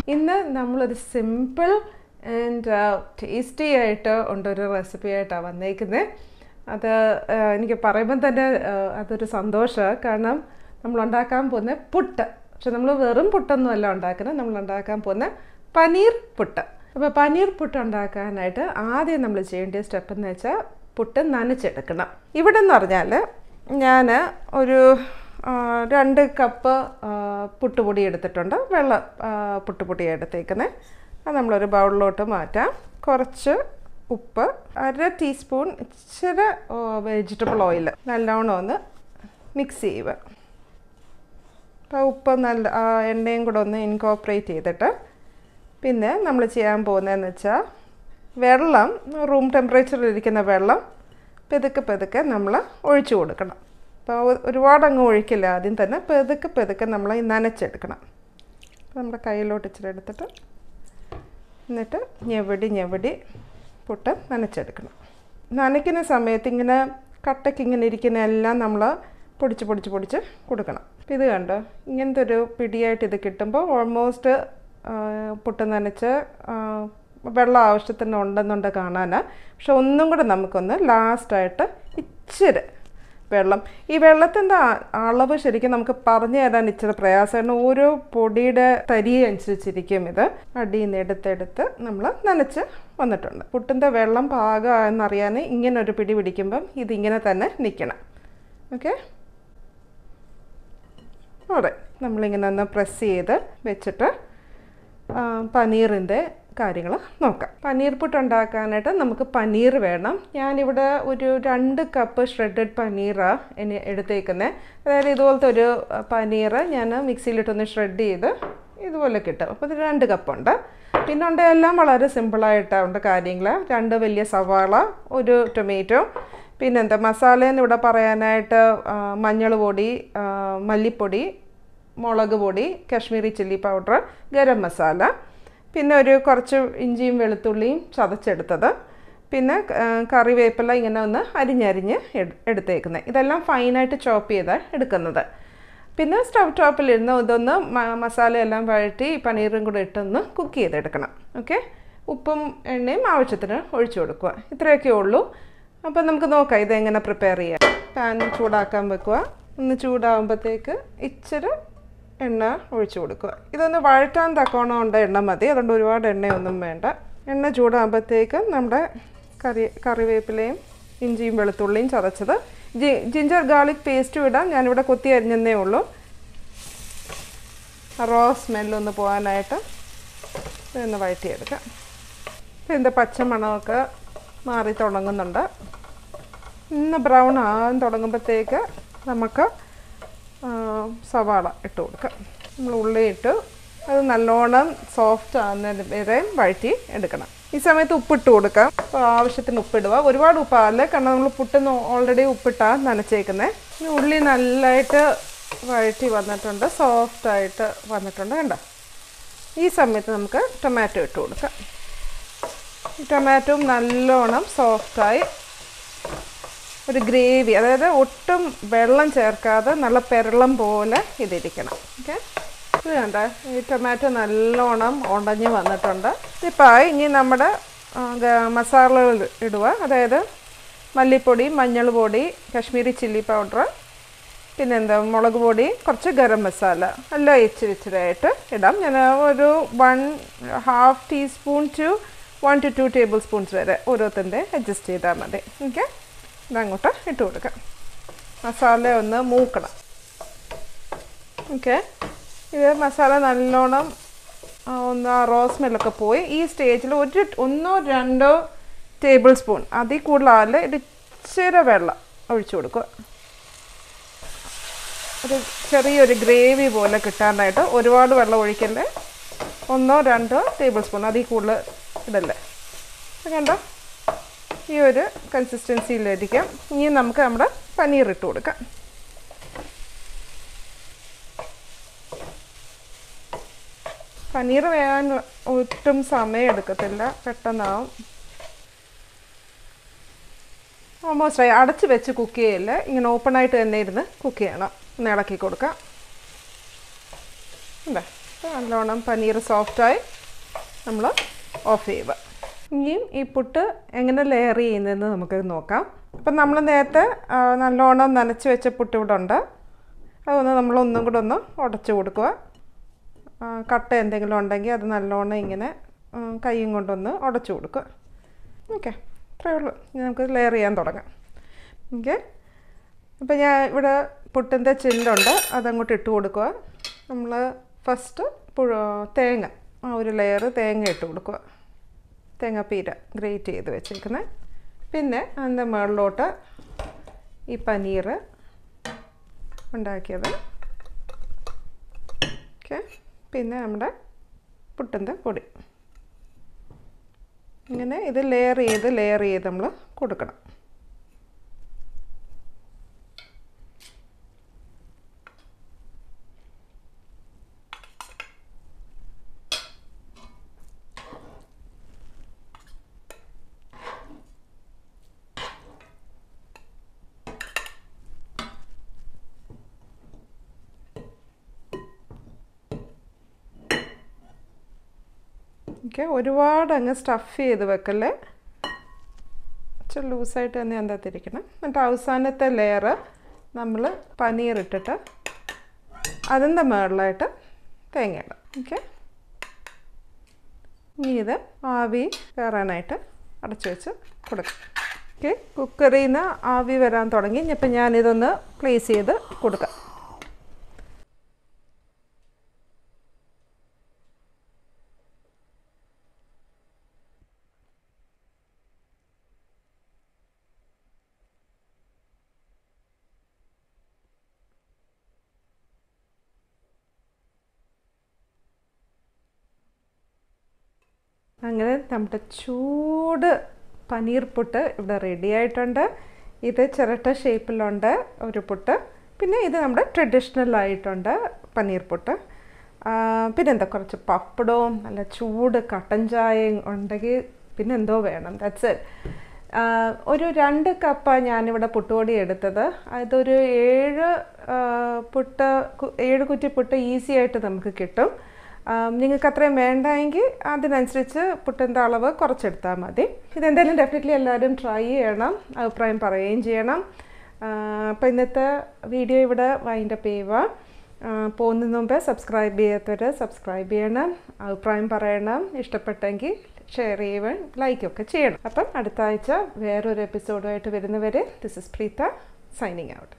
ഇന്ന് നമ്മളൊരു simple and tasty ആയിട്ട് ഉണ്ടൊരു റെസിപ്പി ആയിട്ടാണ് വന്നേക്കുന്നത് അത് ആ, എനിക്ക് പറയുമ്പോൾ തന്നെ ആ, അതൊരു സന്തോഷമാണ് കാരണം നമ്മൾ ഉണ്ടാക്കാൻ പോകുന്ന പുട്ട് പക്ഷെ നമ്മൾ വെറും പുട്ടൊന്നും അല്ല ഉണ്ടാക്കുന്നത് നമ്മൾ ഉണ്ടാക്കാൻ പോകുന്ന പനീർ പുട്ട് അപ്പോൾ പനീർ പുട്ട് ഉണ്ടാക്കാനായിട്ട് ആദ്യം നമ്മൾ ചെയ്യേണ്ട സ്റ്റെപ്പ് എന്ന് വെച്ചാൽ പുട്ട് നനച്ചെടുക്കണം ഇവിടെ എന്ന് പറഞ്ഞാൽ ഞാൻ ഒരു ആ, രണ്ട് കപ്പ് ആ, പുട്ടുപൊടി എടുത്തിട്ടുണ്ട് വെള്ള ആ, പുട്ടുപൊടി എടുത്തേക്കുന്നത് അത് നമ്മളൊരു ബൗളിലോട്ട് മാറ്റാം കുറച്ച് ഉപ്പ് അര ടീസ്പൂൺ ഇച്ചിരി വെജിറ്റബിൾ ഓയിൽ നല്ലോണം ഒന്ന് മിക്സ് ചെയ്യുക അപ്പോൾ ഉപ്പ് നല്ല ആ എണ്ണയും കൂടെ ഒന്ന് ഇൻകോപ്പറേറ്റ് ചെയ്തിട്ട് പിന്നെ നമ്മൾ ചെയ്യാൻ പോകുന്നതെന്ന് വെച്ചാൽ വെള്ളം റൂം ടെമ്പറേച്ചറിൽ ഇരിക്കുന്ന വെള്ളം പെതുക്കെ പെതുക്കെ നമ്മൾ ഒഴിച്ചു കൊടുക്കണം അപ്പോൾ ഒരുപാട് അങ്ങ് ഒഴിക്കില്ല ആദ്യം തന്നെ പെതുക്കെ പെതുക്കെ നമ്മൾ ഈ നനച്ചെടുക്കണം അപ്പോൾ നമ്മുടെ കയ്യിലോട്ട് ഇച്ചിരി എടുത്തിട്ട് എന്നിട്ട് ഞെവിടി ഞെവിടി പുട്ട് നനച്ചെടുക്കണം നനയ്ക്കുന്ന സമയത്ത് ഇങ്ങനെ കട്ടയ്ക്ക് ഇങ്ങനെ ഇരിക്കുന്ന എല്ലാം നമ്മൾ പൊടിച്ച് പൊടിച്ച് പൊടിച്ച് കൊടുക്കണം അപ്പോൾ ഇത് കണ്ടോ ഇങ്ങനത്തെ ഒരു പിടിയായിട്ട് ഇത് കിട്ടുമ്പോൾ ഓൾമോസ്റ്റ് പുട്ട് നനച്ച് ആ, വെള്ളം ആവശ്യത്തിന് ഉണ്ടെന്നുണ്ട് കാണാൻ പക്ഷെ ഒന്നും കൂടെ നമുക്കൊന്ന് ലാസ്റ്റായിട്ട് ഇച്ചിരി വെള്ളം ഈ വെള്ളത്തിൻ്റെ അളവ് ശരിക്കും നമുക്ക് പറഞ്ഞു തരാൻ ഇച്ചിരി പ്രയാസമാണ് ഓരോ പൊടിയുടെ തരി അനുസരിച്ചിരിക്കും ഇത് അടിയിൽ നിന്ന് എടുത്തെടുത്ത് നമ്മൾ നനച്ച് വന്നിട്ടുണ്ട് പുട്ടിൻ്റെ വെള്ളം പാകം എന്നറിയാൻ ഇങ്ങനെ ഒരു പിടി പിടിക്കുമ്പം ഇതിങ്ങനെ തന്നെ നിൽക്കണം ഓക്കെ അതെ നമ്മളിങ്ങനെ ഒന്ന് പ്രസ് ചെയ്ത് വെച്ചിട്ട് ആ, പനീറിൻ്റെ കാര്യങ്ങൾ നോക്കാം പനീർ പുട്ട് ഉണ്ടാക്കാനായിട്ട് നമുക്ക് പനീർ വേണം ഞാനിവിടെ ഒരു രണ്ട് കപ്പ് ഷ്രെഡഡ് പനീറാണ് ഇനി എടുത്തേക്കുന്നത് അതായത് ഇതുപോലത്തെ ഒരു പനീർ ഞാൻ മിക്സിയിലിട്ടൊന്ന് ഷ്രെഡ് ചെയ്ത് ഇതുപോലെ കിട്ടും അപ്പോൾ ഇത് രണ്ട് കപ്പുണ്ട് പിന്നെ ഉണ്ട് എല്ലാം വളരെ സിമ്പിളായിട്ടുണ്ട് കാര്യങ്ങൾ രണ്ട് വലിയ സവാള ഒരു ടൊമാറ്റോ പിന്നെന്താ മസാലയെന്ന് ഇവിടെ പറയാനായിട്ട് മഞ്ഞൾ പൊടി ആ, മല്ലിപ്പൊടി മുളക് പൊടി കാശ്മീരി ചില്ലി പൗഡർ ഗരം മസാല പിന്നെ ഒരു കുറച്ച് ഇഞ്ചിയും വെളുത്തുള്ളിയും ചതച്ചെടുത്തത് പിന്നെ ആ, കറിവേപ്പില ഇങ്ങനെ ഒന്ന് അരിഞ്ഞരിഞ്ഞ് എട്- എടുത്തേക്കുന്നത് ഇതെല്ലാം ഫൈനായിട്ട് ചോപ്പ് ചെയ്ത് എടുക്കുന്നത് പിന്നെ സ്റ്റവ് ടോപ്പിലിരുന്ന് ഇതൊന്ന് മ- മസാലയെല്ലാം വഴറ്റി ഈ പനീറും കൂടെ ഇട്ടൊന്ന് കുക്ക് ചെയ്തെടുക്കണം ഓക്കെ ഉപ്പും എണ്ണയും ആവശ്യത്തിന് ഒഴിച്ചു കൊടുക്കുക ഇത്രയൊക്കെ ഉള്ളൂ അപ്പോൾ നമുക്ക് നോക്കാം ഇതെങ്ങനെ പ്രിപ്പയർ ചെയ്യാം പാൻ ചൂടാക്കാൻ വെക്കുക ഒന്ന് ചൂടാകുമ്പോഴത്തേക്ക് ഇച്ചിരി എണ്ണ ഒഴിച്ചു കൊടുക്കുക ഇതൊന്ന് വഴറ്റാൻ തക്കോണം ഉണ്ട് എണ്ണ മതി അതുകൊണ്ട് ഒരുപാട് എണ്ണയൊന്നും വേണ്ട എണ്ണ ചൂടാകുമ്പോഴത്തേക്ക് നമ്മുടെ കറി കറിവേപ്പിലയും ഇഞ്ചിയും വെളുത്തുള്ളിയും ചതച്ചത് ജി ജിഞ്ചർ ഗാർലിക് പേസ്റ്റും ഇടാം ഞാനിവിടെ കൊത്തി അരിഞ്ഞതേ ഉള്ളൂ റോ സ്മെല്ലൊന്ന് പോകാനായിട്ട് ഇതൊന്ന് വഴറ്റിയെടുക്കാം ഇപ്പം ഇതിൻ്റെ പച്ചമണമൊക്കെ മാറി തുടങ്ങുന്നുണ്ട് ഇന്ന് ബ്രൗൺ ആകാൻ തുടങ്ങുമ്പോഴത്തേക്ക് നമുക്ക് ആ, സവാള ഇട്ട് കൊടുക്കാം നമ്മൾ ഉള്ളി ഇട്ട് അത് നല്ലോണം സോഫ്റ്റ് ആകുന്നതിന് വരെ വഴറ്റി എടുക്കണം ഈ സമയത്ത് ഉപ്പിട്ട് കൊടുക്കാം അപ്പോൾ ആവശ്യത്തിന് ഉപ്പിടുക ഒരുപാട് ഉപ്പാകല്ലേ കാരണം നമ്മൾ പുട്ടിന് ഓൾറെഡി ഉപ്പിട്ടാണ് നനച്ചേക്കുന്നത് ഇനി ഉള്ളി നല്ലതായിട്ട് വഴറ്റി വന്നിട്ടുണ്ട് സോഫ്റ്റായിട്ട് വന്നിട്ടുണ്ട് കണ്ടോ ഈ സമയത്ത് നമുക്ക് ടൊമാറ്റോ ഇട്ട് കൊടുക്കാം ഈ ടൊമാറ്റോയും നല്ലോണം സോഫ്റ്റായി ഒരു ഗ്രേവി അതായത് ഒട്ടും വെള്ളം ചേർക്കാതെ നല്ല പെരളം പോലെ ഇതിരിക്കണം ഓക്കെ ഇത് കണ്ട ഈ ടൊമാറ്റോ നല്ലോണം ഉടഞ്ഞ് വന്നിട്ടുണ്ട് ഇതിപ്പോൾ ഇനി നമ്മുടെ ആ, ഗ- മസാലകൾ ഇടുക അതായത് മല്ലിപ്പൊടി മഞ്ഞൾ പൊടി കാശ്മീരി ചില്ലി പൗഡർ പിന്നെന്താ മുളക് പൊടി കുറച്ച് ഗരം മസാല എല്ലാം ഇച്ചിരി ഇച്ചിരിയായിട്ട് ഇടാം ഞാൻ ഒരു one half teaspoon to one two two tablespoons വരെ ഓരോത്തിൻ്റെ അഡ്ജസ്റ്റ് ചെയ്താൽ മതി ഓക്കെ ഇതങ്ങോട്ട് ഇട്ട് കൊടുക്കാം മസാല ഒന്ന് മൂക്കണം ഓക്കെ ഇത് മസാല നല്ലോണം ആ, ഒന്ന് ആ റോ സ്മെല്ലൊക്കെ പോയി ഈ സ്റ്റേജിൽ ഒരു ഒന്നോ രണ്ടോ ടേബിൾ സ്പൂൺ അതിൽ കൂടുതലാൽ ഒരു ഇച്ചിരി വെള്ളം ഒഴിച്ചു കൊടുക്കുക ഒരു ചെറിയൊരു ഗ്രേവി പോലെ കിട്ടാനായിട്ട് ഒരുപാട് വെള്ളം ഒഴിക്കല്ലേ ഒന്നോ രണ്ടോ ടേബിൾ സ്പൂൺ അതിൽ കൂടുതൽ ഇടല്ലേ ഇത് കണ്ടോ ഈ ഒരു കൺസിസ്റ്റൻസിയിലായിരിക്കും ഇനി നമുക്ക് നമ്മുടെ പനീർ ഇട്ട് കൊടുക്കാം പനീർ വേകാൻ ഒട്ടും സമയം എടുക്കത്തില്ല പെട്ടെന്നാവും ഓൾമോസ്റ്റ് ആയി അടച്ച് വെച്ച് കുക്ക് ചെയ്യല്ലേ ഇങ്ങനെ ഓപ്പണായിട്ട് തന്നെ ഇരുന്ന് കുക്ക് ചെയ്യണം ഒന്ന് ഇളക്കി കൊടുക്കാം എന്താ അപ്പോൾ നല്ലോണം പനീർ സോഫ്റ്റായി നമ്മൾ ഓഫ് ചെയ്യുക ഇനിയും ഈ പുട്ട് എങ്ങനെ ലെയർ ചെയ്യുന്നതെന്ന് നമുക്ക് നോക്കാം അപ്പം നമ്മൾ നേരത്തെ ആ, നല്ലോണം നനച്ച് വെച്ച പുട്ട് ഇവിടെ ഉണ്ട് അതൊന്ന് നമ്മൾ ഒന്നും കൂടെ ഒന്ന് ഉടച്ചു കൊടുക്കുക ആ, കട്ട എന്തെങ്കിലും ഉണ്ടെങ്കിൽ അത് നല്ലോണം ഇങ്ങനെ ഉം, കൈയും കൊണ്ടൊന്ന് ഉടച്ചു കൊടുക്കുക ഓക്കെ അത്രയേ ഉള്ളൂ ഇനി നമുക്ക് ലെയർ ചെയ്യാൻ തുടങ്ങാം ഓക്കെ അപ്പോൾ ഞാൻ ഇവിടെ പുട്ടിൻ്റെ ചില്ലുണ്ട് അതങ്ങോട്ട് ഇട്ട് കൊടുക്കുക നമ്മൾ ഫസ്റ്റ് പുഴ തേങ്ങ ആ ഒരു ലെയർ തേങ്ങ ഇട്ട് കൊടുക്കുക തേങ്ങാപ്പീര ഗ്രേറ്റ് ചെയ്ത് വെച്ചേക്കുന്നത് പിന്നെ അതിൻ്റെ മുകളിലോട്ട് ഈ പനീർ ഉണ്ടാക്കിയത് ഓക്കെ പിന്നെ നമ്മുടെ പുട്ടിൻ്റെ പൊടി ഇങ്ങനെ ഇത് ലെയർ ചെയ്ത് ലെയർ ചെയ്ത് നമ്മൾ കൊടുക്കണം ഓക്കെ ഒരുപാട് അങ്ങ് സ്റ്റഫ് ചെയ്ത് വെക്കല്ലേ ഇച്ചിരി ലൂസായിട്ട് തന്നെ അതിനകത്തിരിക്കണം എന്നിട്ട് അവസാനത്തെ ലെയർ നമ്മൾ പനീർ ഇട്ടിട്ട് അതിൻ്റെ മുകളിലായിട്ട് തേങ്ങ ഇടാം ഓക്കെ ഇനി ഇത് ആവി കയറാനായിട്ട് അടച്ചു വെച്ച് കൊടുക്കാം ഓക്കെ കുക്കറിൽ നിന്ന് ആവി വരാൻ തുടങ്ങി ഇപ്പം ഞാനിതൊന്ന് പ്ലേസ് ചെയ്ത് കൊടുക്കാം അങ്ങനെ നമ്മുടെ ചൂട് പനീർ പുട്ട് ഇവിടെ റെഡി ആയിട്ടുണ്ട് ഇത് ചിരട്ട ഷേപ്പിലുണ്ട് ഒരു പുട്ട് പിന്നെ ഇത് നമ്മുടെ ട്രഡീഷണൽ ആയിട്ടുണ്ട് പനീർ പുട്ട് ആ, പിന്നെന്താ കുറച്ച് പപ്പടവും നല്ല ചൂട് കട്ടൻ ചായയും ഉണ്ടെങ്കിൽ പിന്നെ എന്തോ വേണം ദാറ്റ്സ് ഇറ്റ് ഒരു രണ്ട് കപ്പ ഞാനിവിടെ പുട്ടുപൊടി എടുത്തത് അതൊരു ഏഴ് ആ, പുട്ട് കു- ഏഴ് കുറ്റി പുട്ട് ഈസി ആയിട്ട് നമുക്ക് കിട്ടും നിങ്ങൾക്ക് അത്രയും വേണ്ടെങ്കിൽ അതിനനുസരിച്ച് പുട്ടിൻ്റെ അളവ് കുറച്ചെടുത്താൽ മതി ഇതെന്തായാലും ഡെഫിനറ്റ്ലി എല്ലാവരും ട്രൈ ചെയ്യണം അഭിപ്രായം പറയുകയും ചെയ്യണം അപ്പോൾ ഇന്നത്തെ വീഡിയോ ഇവിടെ വൈൻഡപ്പ് ചെയ്യുക ആ, പോകുന്നതിന് മുമ്പ് സബ്സ്ക്രൈബ് ചെയ്യാത്തവർ സബ്സ്ക്രൈബ് ചെയ്യണം അഭിപ്രായം പറയണം ഇഷ്ടപ്പെട്ടെങ്കിൽ ഷെയർ ചെയ്യുവാൻ ലൈക്കൊക്കെ ചെയ്യണം അപ്പം അടുത്ത ആഴ്ച വേറൊരു എപ്പിസോഡുമായിട്ട് വരുന്നവരെ this is Preetha signing out